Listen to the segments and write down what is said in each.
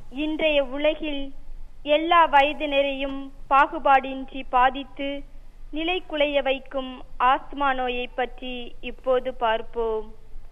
இன்றைய உலகில் எல்லா வயதினரையும் பாகுபாடின்றி பாதித்து நிலைகுலைய வைக்கும் ஆஸ்துமா நோயை பற்றி இப்போது பார்ப்போம்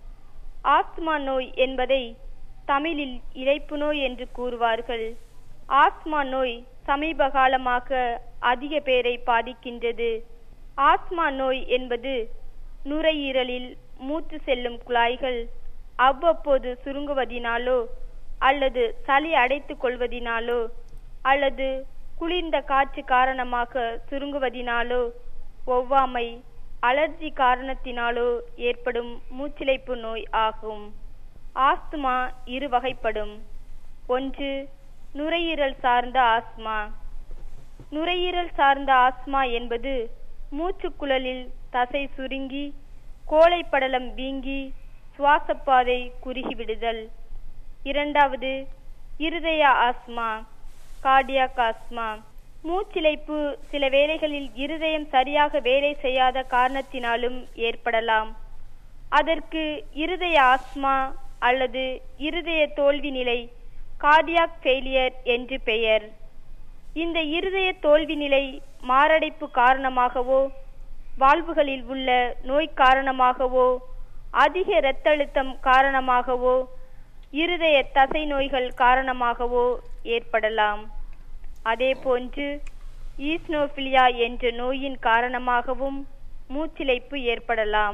ஆஸ்துமா நோய் என்பதை தமிழில் இழைப்பு நோய் என்று கூறுவார்கள் ஆஸ்துமா நோய் சமீப காலமாக அதிக பேரை பாதிக்கின்றது ஆஸ்துமா நோய் என்பது நுரையீரலில் மூச்சு செல்லும் குழாய்கள் அவ்வப்போது சுருங்குவதினாலோ அல்லது சளி அடைத்துக் கொள்வதினாலோ அல்லது குளிர்ந்த காற்று காரணமாக சுருங்குவதினாலோ ஒவ்வாமை அலர்ஜி காரணத்தினாலோ ஏற்படும் மூச்சிழைப்பு நோய் ஆகும் ஆஸ்துமா இரு வகைப்படும் ஒன்று நுரையீரல் சார்ந்த ஆஸ்மா நுரையீரல் சார்ந்த ஆஸ்மா என்பது மூச்சுக்குழலில் தசை சுருங்கி கோழைப்படலம் வீங்கி சுவாசப்பாதை குறுகிவிடுதல் இரண்டாவது இருதய ஆஸ்மா கார்டியாக் ஆஸ்மா மூச்சிழைப்பு சில வேளைகளில் இருதயம் சரியாக வேலை செய்யாத காரணத்தினாலும் ஏற்படலாம் அதற்கு இருதய ஆஸ்மா அல்லது இருதய தோல்வி நிலை கார்டியாக் ஃபெயிலியர் என்று பெயர் இந்த இருதய தோல்வி நிலை மாரடைப்பு காரணமாகவோ வாழ்வுகளில் உள்ள நோய் காரணமாகவோ அதிக இரத்த அழுத்தம் காரணமாகவோ இருதய தசை நோய்கள் காரணமாகவோ ஏற்படலாம் அதேபோன்று ஈஸ்னோபிலியா என்ற நோயின் காரணமாகவும் மூச்சிழைப்பு ஏற்படலாம்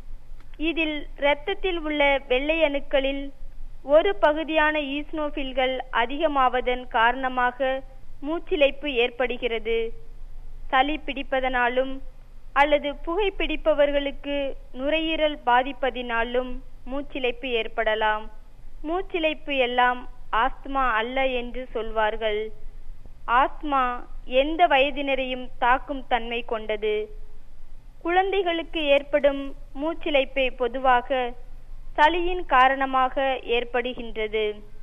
இதில் இரத்தத்தில் உள்ள வெள்ளை அணுக்களில் ஒரு பகுதியான ஈஸ்னோபில்கள் அதிகமாவதன் காரணமாக மூச்சிழைப்பு ஏற்படுகிறது சளி பிடிப்பதனாலும் அல்லது புகைப்பிடிப்பவர்களுக்கு நுரையீரல் பாதிப்பதினாலும் மூச்சிழைப்பு ஏற்படலாம் மூச்சிழைப்பு எல்லாம் ஆஸ்துமா அல்ல என்று சொல்வார்கள் ஆஸ்துமா எந்த வயதினரையும் தாக்கும் தன்மை கொண்டது குழந்தைகளுக்கு ஏற்படும் மூச்சிழைப்பை பொதுவாக சளியின் காரணமாக ஏற்படுகின்றது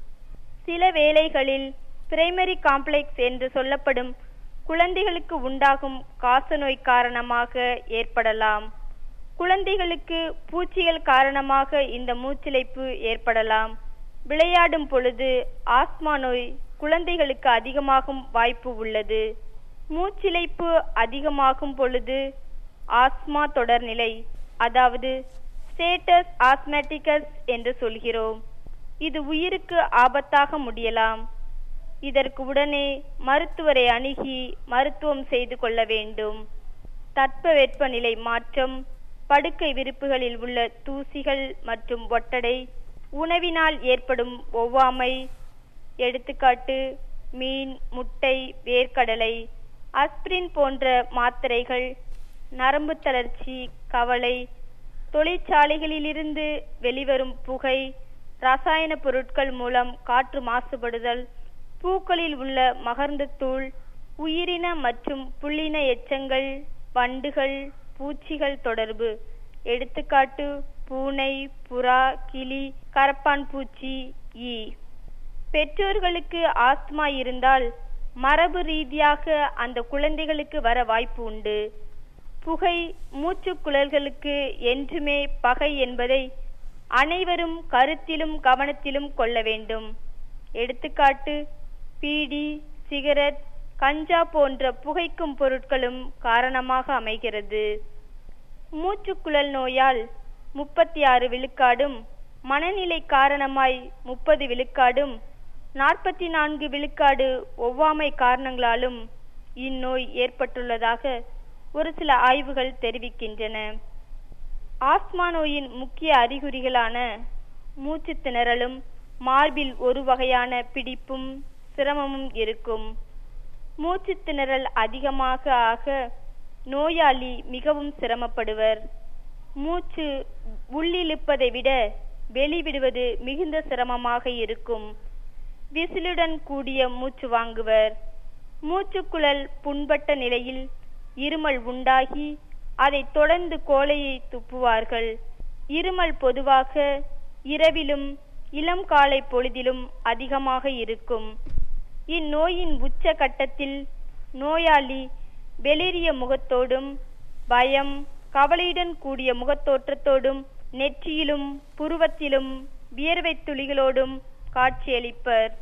சில வேளைகளில் பிரைமரி காம்ப்ளெக்ஸ் என்று சொல்லப்படும் குழந்தைகளுக்கு உண்டாகும் காசநோய் காரணமாக ஏற்படலாம் குழந்தைகளுக்கு பூச்சிகள் காரணமாக இந்த மூச்சிழைப்பு ஏற்படலாம் விளையாடும் பொழுது ஆஸ்மா நோய் குழந்தைகளுக்கு அதிகமாகும் வாய்ப்பு உள்ளது மூச்சிழைப்பு அதிகமாகும் பொழுது ஆஸ்மா தொடர்நிலை அதாவது ஸ்டேட்டஸ் ஆஸ்மேட்டிகஸ் என்று சொல்கிறோம் இது உயிருக்கு ஆபத்தாக முடியலாம் இதற்கு உடனே மருத்துவரை அணுகி மருத்துவம் செய்து கொள்ள வேண்டும் தட்பவெப்பநிலை மாற்றம் படுக்கை விரிப்புகளில் உள்ள தூசிகள் மற்றும் ஒட்டடை உணவினால் ஏற்படும் ஒவ்வாமை எடுத்துக்காட்டு மீன் முட்டை வேர்க்கடலை அஸ்பிரின் போன்ற மாத்திரைகள் நரம்பு தளர்ச்சி கவலை தொழிற்சாலைகளிலிருந்து வெளிவரும் புகை ரசாயன பொருட்கள் மூலம் காற்று மாசுபடுதல் பூக்களில் உள்ள மகர்ந்த தூள் உயிரின மற்றும் புள்ளின எச்சங்கள் வண்டுகள் பூச்சிகள் தொடர்பு எடுத்துக்காட்டு பூனை புறா கிளி கரப்பான் பூச்சி ஈ பெற்றோர்களுக்கு ஆஸ்துமா இருந்தால் மரபு ரீதியாக அந்த குழந்தைகளுக்கு வர வாய்ப்பு உண்டு புகை மூச்சுக்குழல்களுக்கு என்றுமே பகை என்பதை அனைவரும் கருத்திலும் கவனத்திலும் கொள்ள வேண்டும் எடுத்துக்காட்டு பீடி சிகரெட் கஞ்சா போன்ற புகைக்கும் பொருட்களும் காரணமாக அமைகிறது மூச்சுக்குழல் நோயால் முப்பத்தி ஆறு விழுக்காடும் மனநிலை காரணமாய் முப்பது விழுக்காடும் நாற்பத்தி நான்கு விழுக்காடு ஒவ்வாமை காரணங்களாலும் இந்நோய் ஏற்பட்டுள்ளதாக ஒரு சில ஆய்வுகள் தெரிவிக்கின்றன ஆஸ்மா நோயின் முக்கிய அறிகுறிகளான மூச்சு திணறலும் மார்பில் ஒரு வகையான பிடிப்பும் சிரமமும் இருக்கும் மூச்சு திணறல் அதிகமாக ஆக நோயாளி மிகவும் சிரமப்படுவர் மூச்சு உள்ளிழுப்பதை விட வெளிவிடுவது மிகுந்த சிரமமாக இருக்கும் விசிலுடன் கூடிய மூச்சு வாங்குவர் மூச்சுக்குழல் புண்பட்ட நிலையில் இருமல் உண்டாகி அதைத் தொடர்ந்து கோழையை துப்புவார்கள் இருமல் பொதுவாக இரவிலும் இளம் காலை பொழுதிலும் அதிகமாக இருக்கும் இந்நோயின் உச்ச கட்டத்தில் நோயாளி வெளிரிய முகத்தோடும் பயம் கவலையுடன் கூடிய முகத்தோற்றத்தோடும் நெற்றியிலும் புருவத்திலும் வியர்வை துளிகளோடும் காட்சியளிப்பர்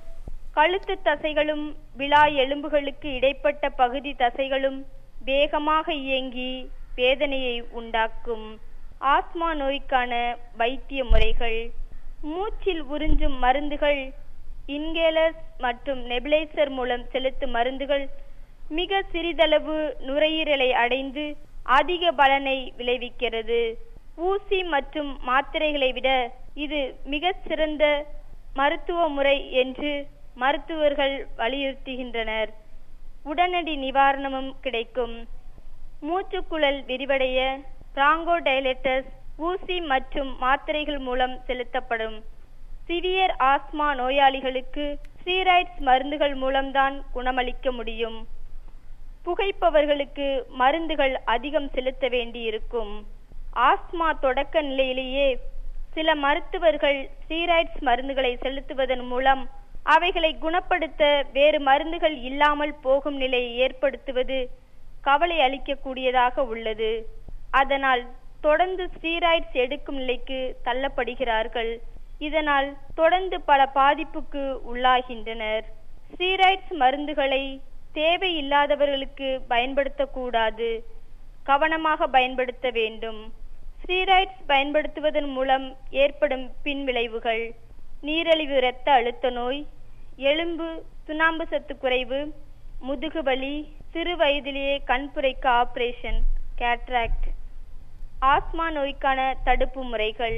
கழுத்து தசைகளும் விழா எலும்புகளுக்கு இடைப்பட்ட பகுதி தசைகளும் வேகமாக இயங்கி வேதனையை உண்டாக்கும் ஆஸ்மா நோய்க்கான வைத்திய முறைகள் மூச்சில் உறிஞ்சும் மருந்துகள் இன்கேலர்ஸ் மற்றும் நெபிலைசர் மூலம் செலுத்தும் மருந்துகள் மிக சிறிதளவு நுரையீரலை அடைந்து அதிக பலனை விளைவிக்கிறது ஊசி மற்றும் மாத்திரைகளை விட இது மிக சிறந்த மருத்துவ முறை என்று மருத்துவர்கள் வலியுறுத்துகின்றனர் உடனடி நிவாரணமும் கிடைக்கும் மூச்சுக்குழல் விரிவடைய பிராங்கோடைலட்டஸ் ஊசி மற்றும் மாத்திரைகள் மூலம் செலுத்தப்படும் சிவியர் ஆஸ்மா நோயாளிகளுக்கு ஸ்டீராய்ட்ஸ் மருந்துகள் மூலம்தான் குணமளிக்க முடியும் புகைப்பவர்களுக்கு மருந்துகள் அதிகம் செலுத்த வேண்டியிருக்கும் ஆஸ்மா தொடக்க நிலையிலேயே சில மருத்துவர்கள் ஸ்டீராய்ட்ஸ் மருந்துகளை செலுத்துவதன் மூலம் அவைகளை குணப்படுத்த வேறு மருந்துகள் இல்லாமல் போகும் நிலையை ஏற்படுத்துவது கவலை அளிக்கக்கூடியதாக உள்ளது அதனால் தொடர்ந்து ஸ்டீராய்ட்ஸ் எடுக்கும் நிலைக்கு தள்ளப்படுகிறார்கள் இதனால் தொடர்ந்து பல பாதிப்புக்கு உள்ளாகின்றனர் ஸ்டீராய்ட்ஸ் மருந்துகளை தேவையில்லாதவர்களுக்கு பயன்படுத்தக்கூடாது கவனமாக பயன்படுத்த வேண்டும் ஸ்டீராய்ட்ஸ் பயன்படுத்துவதன் மூலம் ஏற்படும் பின்விளைவுகள் நீரிழிவு இரத்த அழுத்த நோய் எலும்பு சுண்ணாம்பு சத்து குறைவு முதுகுவலி சிறு வயதிலேயே கண்புரைக்கு ஆபரேஷன் கேட்ராக்ட் ஆஸ்மா நோய்க்கான தடுப்பு முறைகள்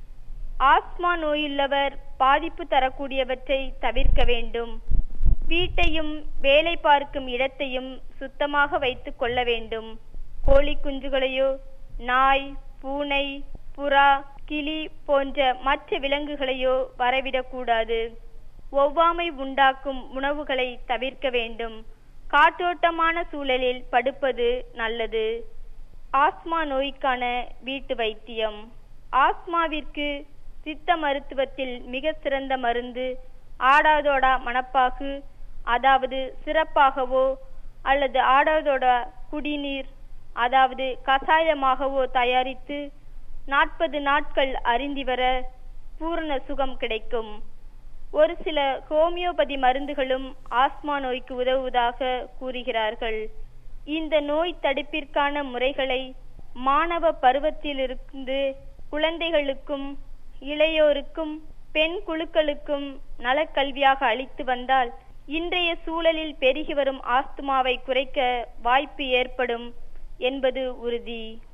ஆஸ்மா நோயுள்ளவர் பாதிப்பு தரக்கூடியவற்றை தவிர்க்க வேண்டும் வீட்டையும் வேலை பார்க்கும் இடத்தையும் சுத்தமாக வைத்துக் கொள்ள வேண்டும் கோழி குஞ்சுகளையோ நாய் பூனை புறா கிளி போன்ற மற்ற விலங்குகளையோ வரவிடக்கூடாது ஒவ்வாமை உண்டாக்கும் உணவுகளை தவிர்க்க வேண்டும் காற்றோட்டமான சூழலில் படுப்பது நல்லது ஆஸ்மா நோய்க்கான வீட்டு வைத்தியம் ஆஸ்மாவிற்கு சித்த மருத்துவத்தில் மிக சிறந்த மருந்து ஆடாதோடா மணப்பாகு அதாவது சிறப்பாகவோ அல்லது ஆடாதோடா குடிநீர் அதாவது கசாயமாகவோ தயாரித்து நாற்பது நாட்கள் அருந்தி வர பூரண சுகம் கிடைக்கும் ஒரு சில ஹோமியோபதி மருந்துகளும் ஆஸ்மா நோய்க்கு உதவுவதாக கூறுகிறார்கள் இந்த நோய் தடுப்பிற்கான முறைகளை மாணவ பருவத்திலிருந்து குழந்தைகளுக்கும் இளையோருக்கும் பெண் குழுக்களுக்கும் நலக்கல்வியாக அளித்து வந்தால் இன்றைய சூழலில் பெருகி வரும் ஆஸ்துமாவை குறைக்க வாய்ப்பு ஏற்படும் என்பது உறுதி